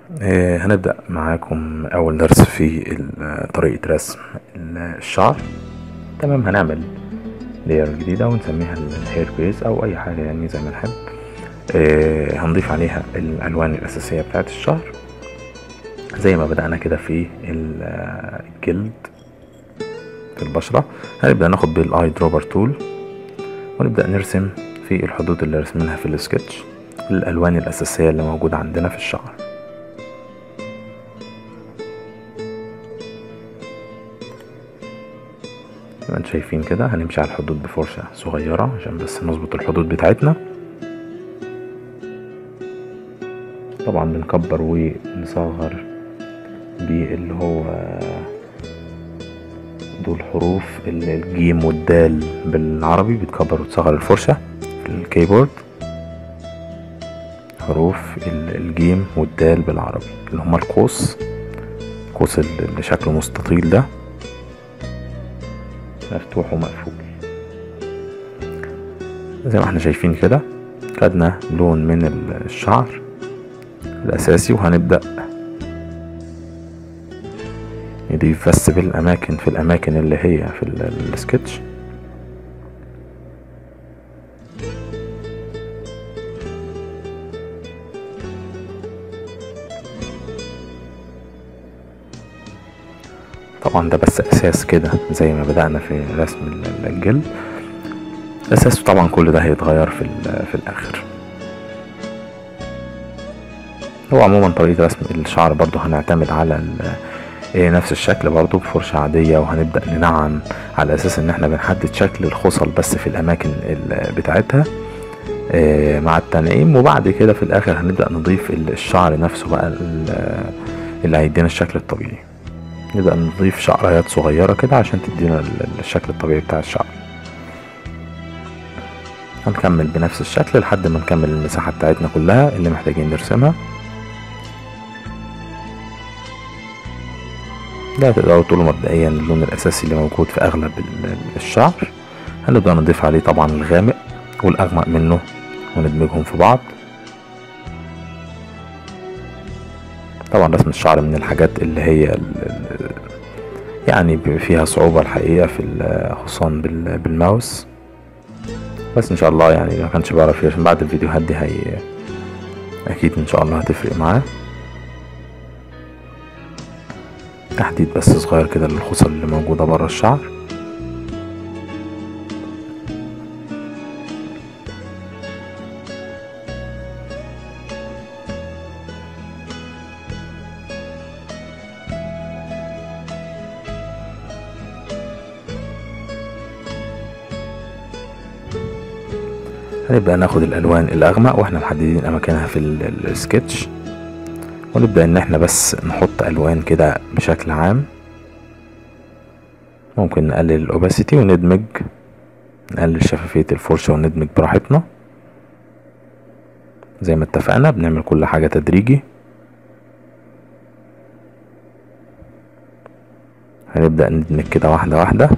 آه، هنبدأ معاكم أول درس في ال- طريقة رسم الشعر تمام هنعمل لير جديدة ونسميها الهير بيس أو أي حاجة يعني زي ما نحب آه، هنضيف عليها الألوان الأساسية بتاعة الشعر زي ما بدأنا كده في ال- آه، الجلد في البشرة هنبدأ ناخد بالاي دروبر تول ونبدأ نرسم في الحدود اللي رسمناها في السكتش الألوان الأساسية اللي موجودة عندنا في الشعر زي ما انتم شايفين كده هنمشي على الحدود بفرشة صغيرة عشان بس نظبط الحدود بتاعتنا طبعا بنكبر ونصغر باللي هو دول حروف ال- الجيم والدال بالعربي بتكبر وتصغر الفرشة في الكيبورد حروف ال- الجيم والدال بالعربي اللي هما القوس القوس اللي شكله مستطيل ده مفتوح ومقفول زي ما احنا شايفين كده خدنا لون من ال- الشعر الأساسي وهنبدأ نضيف بس بالأماكن في الأماكن اللي هي في ال- السكتش طبعا ده بس أساس كده زي ما بدأنا في رسم ال- الجلد أساسه طبعا كل ده هيتغير في, ال- في الآخر هو عموما طريقة رسم الشعر برضو هنعتمد على ال- إيه نفس الشكل برضو بفرشة عادية وهنبدأ ننعم على أساس إن احنا بنحدد شكل الخصل بس في الأماكن ال- بتاعتها إيه مع التنعيم وبعد كده في الآخر هنبدأ نضيف ال- الشعر نفسه بقى ال- اللي هيدينا الشكل الطبيعي نبدأ نضيف شعريات صغيرة كده عشان تدينا ال- الشكل الطبيعي بتاع الشعر هنكمل بنفس الشكل لحد ما نكمل المساحة بتاعتنا كلها اللي محتاجين نرسمها ده تقدروا تقولوا مبدئيا اللون الأساسي اللي موجود في أغلب ال- الشعر هنبدأ نضيف عليه طبعا الغامق والأغمق منه وندمجهم في بعض طبعا رسم الشعر من الحاجات اللي هي ال- ال- يعني بيبقى فيها صعوبة الحقيقة في ال- خصوصا بال- بالماوس بس ان شاء الله يعني ما كانش بعرف عشان بعد الفيديوهات دي هي اكيد ان شاء الله هتفرق معاه تحديد بس صغير كده للخصل اللي موجودة برا الشعر هنبدأ ناخد الألوان الأغمق واحنا محددين أماكنها في ال- السكتش ونبدأ إن احنا بس نحط ألوان كده بشكل عام ممكن نقلل الأوباسيتي وندمج نقلل شفافية الفرشة وندمج براحتنا زي ما اتفقنا بنعمل كل حاجة تدريجي هنبدأ ندمج كده واحدة واحدة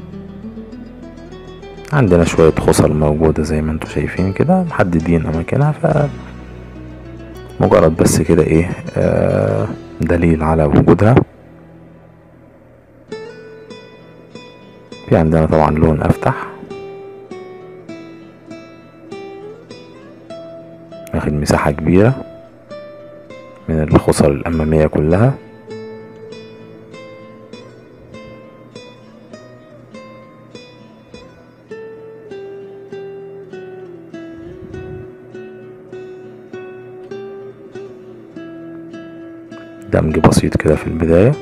عندنا شوية خصل موجودة زي ما انتوا شايفين كده محددين أماكنها ف مجرد بس كده ايه آه دليل على وجودها في عندنا طبعا لون أفتح واخد مساحة كبيرة من الخصل الأمامية كلها دمج بسيط كده في البداية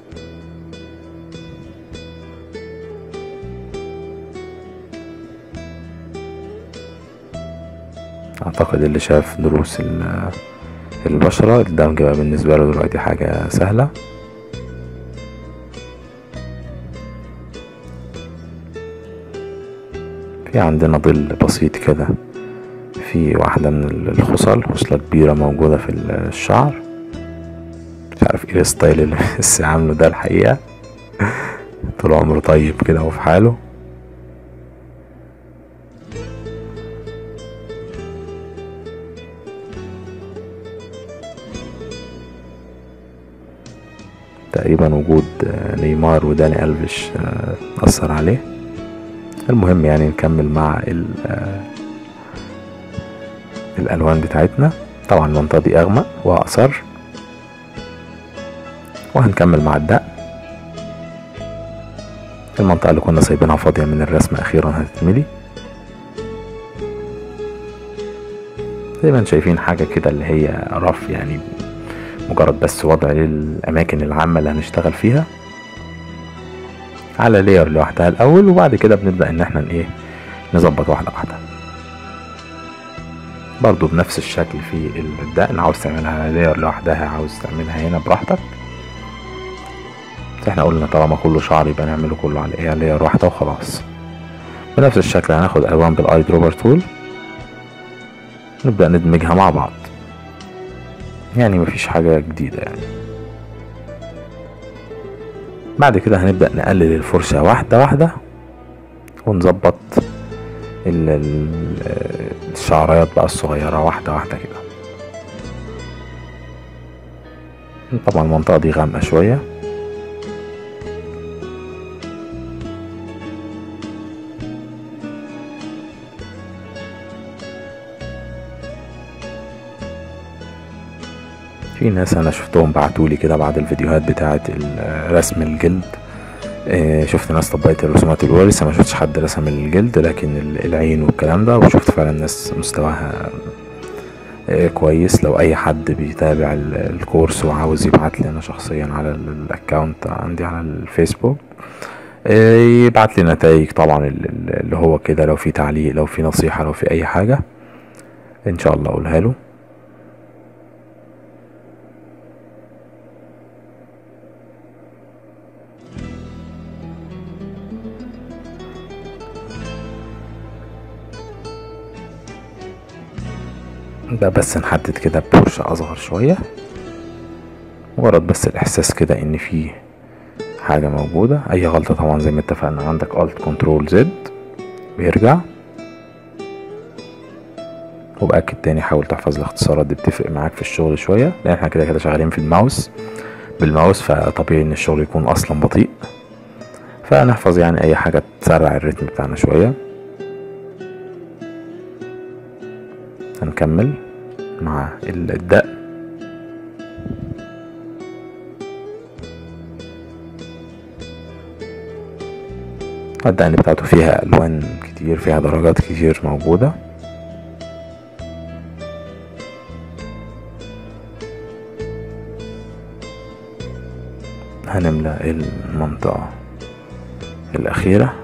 أعتقد اللي شاف دروس ال- البشرة الدمج بقى بالنسبة له دلوقتي حاجة سهلة في عندنا ظل بسيط كده في واحدة من الخصل خصلة كبيرة موجودة في الشعر مش عارف ايه الستايل اللي بس عامله ده الحقيقة طول عمره طيب كده وفي حاله تقريبا وجود آه، نيمار وداني ألفيش آه، أثر عليه المهم يعني نكمل مع ال- آه، الألوان بتاعتنا طبعا المنطقة دي أغمق وأقصر وهنكمل مع الدق المنطقة اللي كنا سايبينها فاضية من الرسم أخيرا هتتملي زي ما انتم شايفين حاجة كده اللي هي رف يعني مجرد بس وضع للأماكن العامة اللي هنشتغل فيها على لير لوحدها الأول وبعد كده بنبدأ إن احنا ايه نظبط واحدة واحدة برضو بنفس الشكل في الدقن عاوز تعملها على لير لوحدها عاوز تعملها هنا براحتك بس احنا قلنا طالما كله شعر يبقى نعمله كله على ايه على لير واحدة وخلاص بنفس الشكل هناخد ألوان بالآي دروبر تول نبدأ ندمجها مع بعض يعني مفيش حاجة جديدة يعني بعد كده هنبدأ نقلل الفرشة واحدة واحدة ونظبط ال- ال- الشعريات بقى الصغيرة واحدة واحدة كده طبعا المنطقة دي غامقة شوية في ناس انا شفتهم بعتولي كده بعد الفيديوهات بتاعه ال- رسم الجلد آه، شفت ناس طبقت الرسومات الورق لسه ما شفتش حد رسم الجلد لكن ال- العين والكلام ده وشفت فعلا ناس مستواها آه، كويس لو اي حد بيتابع ال- الكورس وعاوز يبعت لي انا شخصيا على ال- الاكونت عندي على الفيسبوك آه، يبعت لي نتائج طبعا ال- ال- اللي هو كده لو في تعليق لو في نصيحة لو في اي حاجة ان شاء الله اقولها له ده بس نحدد كده بفرشة أصغر شوية مجرد بس الإحساس كده إن في حاجة موجودة أي غلطة طبعا زي ما اتفقنا عندك Alt Control Z بيرجع وبأكد تاني حاول تحفظ الاختصارات دي بتفرق معاك في الشغل شوية لأن احنا كده كده شغالين في الماوس بالماوس فطبيعي إن الشغل يكون أصلا بطيء فنحفظ يعني أي حاجة تسرع الريتم بتاعنا شوية هنكمل مع الدق الدقن بتاعته فيها ألوان كتير فيها درجات كتير موجودة هنملى المنطقة الأخيرة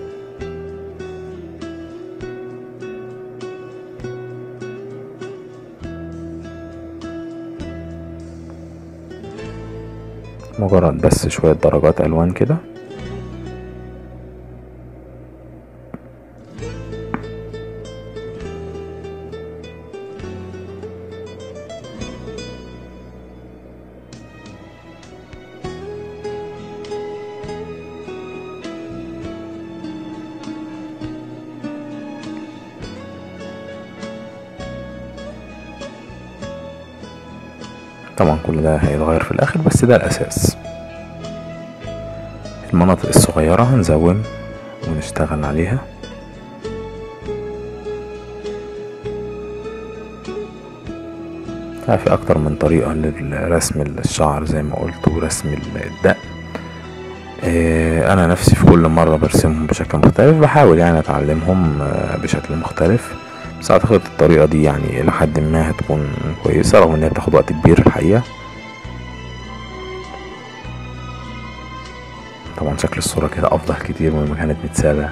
مجرد بس شوية درجات ألوان كده طبعا كل ده هيتغير في الآخر بس ده الأساس المناطق الصغيرة هنزوم ونشتغل عليها في أكتر من طريقة لرسم الشعر زي ما قلت ورسم الدق أنا نفسي في كل مرة برسمهم بشكل مختلف بحاول يعني أتعلمهم بشكل مختلف بس أعتقد الطريقة دي يعني إلى حد ما هتكون كويسة رغم إنها بتاخد وقت كبير الحقيقة طبعا شكل الصورة كده أفضل كتير مما كانت متسابة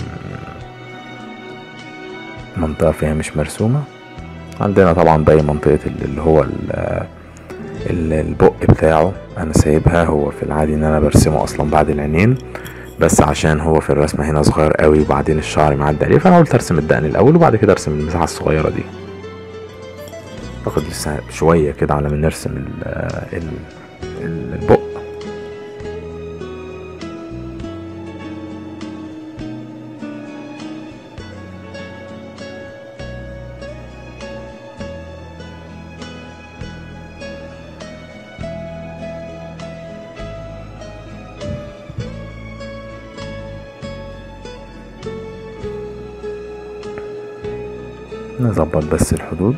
منطقة فيها مش مرسومة عندنا طبعا باقي منطقة اللي هو البق بتاعه أنا سايبها هو في العادي إن أنا برسمه أصلا بعد العينين بس عشان هو في الرسمة هنا صغير قوي وبعدين الشعر معدي عليه فأنا قلت أرسم الدقن الأول وبعد كده أرسم المساحة الصغيرة دي أعتقد لسه شوية كده على ما نرسم ال ال البق نظبط بس الحدود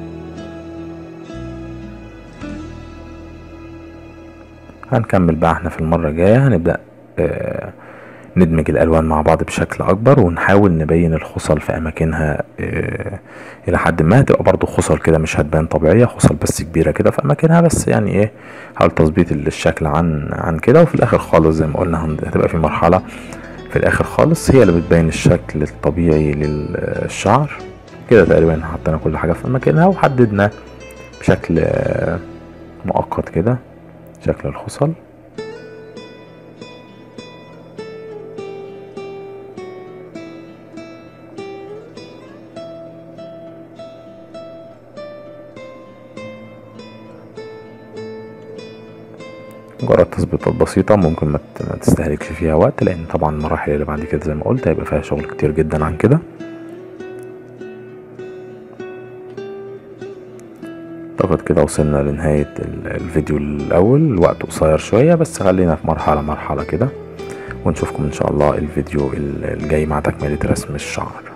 هنكمل بقى احنا في المرة الجاية هنبدأ آه ندمج الألوان مع بعض بشكل أكبر ونحاول نبين الخصل في أماكنها آه إلى حد ما هتبقى برضو خصل كده مش هتبان طبيعية خصل بس كبيرة كده في أماكنها بس يعني إيه حاول تظبيط الشكل عن عن كده وفي الآخر خالص زي ما قلنا هتبقى في مرحلة في الآخر خالص هي اللي بتبين الشكل الطبيعي للشعر كده تقريبا حطينا كل حاجة في مكانها وحددنا بشكل آه مؤقت كده شكل الخصل مجرد تظبيطات بسيطة ممكن ما تستهلكش فيها وقت لأن طبعا المراحل اللي بعد كده زي ما قلت هيبقى فيها شغل كتير جدا عن كده اعتقد كده وصلنا لنهاية الفيديو الأول الوقت قصير شوية بس خلينا في مرحلة مرحلة كده ونشوفكم إن شاء الله الفيديو الجاي مع تكملة رسم الشعر